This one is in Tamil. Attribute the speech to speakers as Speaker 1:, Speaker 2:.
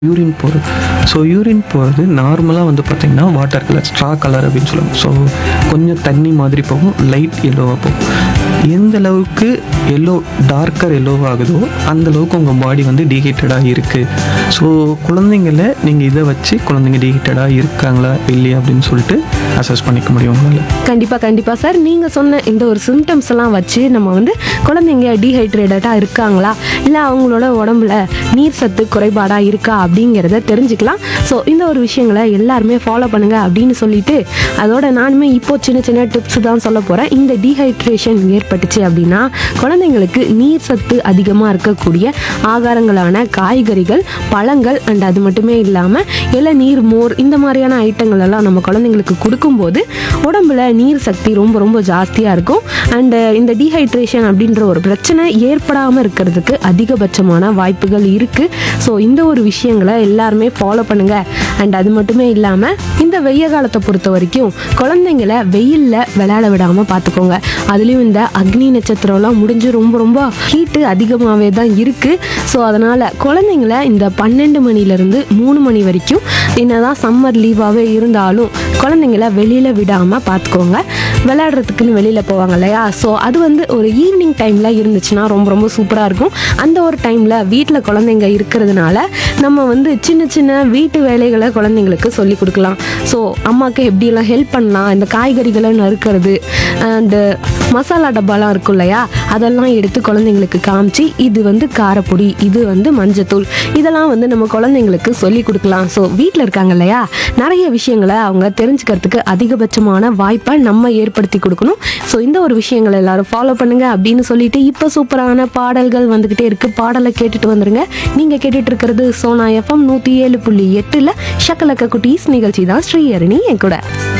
Speaker 1: யூரின் போகிறது ஸோ யூரின் போகிறது நார்மலாக வந்து பார்த்திங்கன்னா வாட்டர் கலர் ஸ்ட்ரா கலர் அப்படின்னு சொல்லுவாங்க ஸோ கொஞ்சம் தண்ணி மாதிரி போகும் லைட் எல்லோவாக போகும் எந்த அளவுக்கு எல்லோ டார்க்கர் எல்லோவாக ஆகுதோ அந்த அளவுக்கு உங்கள் பாடி வந்து டீஹீட்டடாக இருக்குது ஸோ குழந்தைங்கள நீங்கள் இதை வச்சு குழந்தைங்க டீஹீட்டடாக இருக்காங்களா இல்லையா அப்படின்னு சொல்லிட்டு அசஸ் பண்ணிக்க முடியும் உங்களால்
Speaker 2: கண்டிப்பாக கண்டிப்பாக சார் நீங்கள் சொன்ன இந்த ஒரு சிம்டம்ஸ் எல்லாம் வச்சு நம்ம வந்து குழந்தைங்க டீஹைட்ரேட்டடாக இருக்காங்களா இல்லை அவங்களோட உடம்புல நீர் சத்து குறைபாடாக இருக்கா அப்படிங்கிறத தெரிஞ்சுக்கலாம் ஸோ இந்த ஒரு விஷயங்களை எல்லாருமே ஃபாலோ பண்ணுங்க அப்படின்னு சொல்லிட்டு அதோட நானுமே இப்போ சின்ன சின்ன டிப்ஸ் தான் சொல்ல போகிறேன் இந்த டீஹைட்ரேஷன் ஏற்பட்டுச்சு அப்படின்னா குழந்தைங்களுக்கு நீர் சத்து அதிகமாக இருக்கக்கூடிய ஆகாரங்களான காய்கறிகள் பழங்கள் அண்ட் அது மட்டுமே இல்லாமல் இளநீர் மோர் இந்த மாதிரியான ஐட்டங்கள் எல்லாம் நம்ம குழந்தைங்களுக்கு கொடுக்கும்போது உடம்புல நீர் சக்தி ரொம்ப ரொம்ப ஜாஸ்தியாக இருக்கும் அண்டு இந்த டீஹைட்ரேஷன் அப்படின்ற ஒரு பிரச்சனை ஏற்படாமல் இருக்கிறதுக்கு அதிகபட்சமான வாய்ப்புகள் இருக்குது ஸோ இந்த ஒரு விஷயங்களை எல்லாருமே ஃபாலோ பண்ணுங்க அண்ட் அது மட்டுமே இல்லாமல் இந்த வெய்ய காலத்தை பொறுத்த வரைக்கும் குழந்தைங்கள வெயிலில் விளையாட விடாமல் பார்த்துக்கோங்க அதுலேயும் இந்த அக்னி நட்சத்திரம்லாம் முடிஞ்சு ரொம்ப ரொம்ப ஹீட்டு அதிகமாகவே தான் இருக்குது ஸோ அதனால் குழந்தைங்கள இந்த பன்னெண்டு மணிலேருந்து மூணு மணி வரைக்கும் என்னதான் சம்மர் லீவாகவே இருந்தாலும் குழந்தைங்கள வெளியில் விடாமல் பார்த்துக்கோங்க விளையாடுறதுக்குன்னு வெளியில் போவாங்க இல்லையா ஸோ அது வந்து ஒரு ஈவினிங் டைமில் இருந்துச்சுன்னா ரொம்ப ரொம்ப சூப்பராக இருக்கும் அந்த ஒரு டைமில் வீட்டில் குழந்தைங்க இருக்கிறதுனால நம்ம வந்து சின்ன சின்ன வீட்டு வேலைகளை குழந்தைங்களுக்கு சொல்லி கொடுக்கலாம் ஸோ அம்மாவுக்கு எப்படியெல்லாம் ஹெல்ப் பண்ணலாம் இந்த காய்கறிகளை நறுக்கிறது அண்டு மசாலா டப்பாலாம் இருக்கும் இல்லையா அதெல்லாம் எடுத்து குழந்தைங்களுக்கு காமிச்சு இது வந்து காரப்பொடி இது வந்து மஞ்சத்தூள் இதெல்லாம் வந்து நம்ம குழந்தைங்களுக்கு சொல்லி கொடுக்கலாம் ஸோ வீட்டில் இருக்காங்க இல்லையா நிறைய விஷயங்களை அவங்க தெரிஞ்சுக்கிறதுக்கு அதிகபட்சமான வாய்ப்பை நம்ம ஏற்படுத்தி கொடுக்கணும் ஸோ இந்த ஒரு விஷயங்களை எல்லாரும் ஃபாலோ பண்ணுங்க அப்படின்னு சொல்லிட்டு இப்போ சூப்பரான பாடல்கள் வந்துக்கிட்டே இருக்கு பாடலை கேட்டுட்டு வந்துருங்க நீங்கள் கேட்டுட்டு இருக்கிறது சோனா எஃப்எம் நூற்றி ஏழு புள்ளி எட்டில் ஷக்கலக்க குட்டீஸ் நிகழ்ச்சி தான் ஸ்ரீஹரணி என் கூட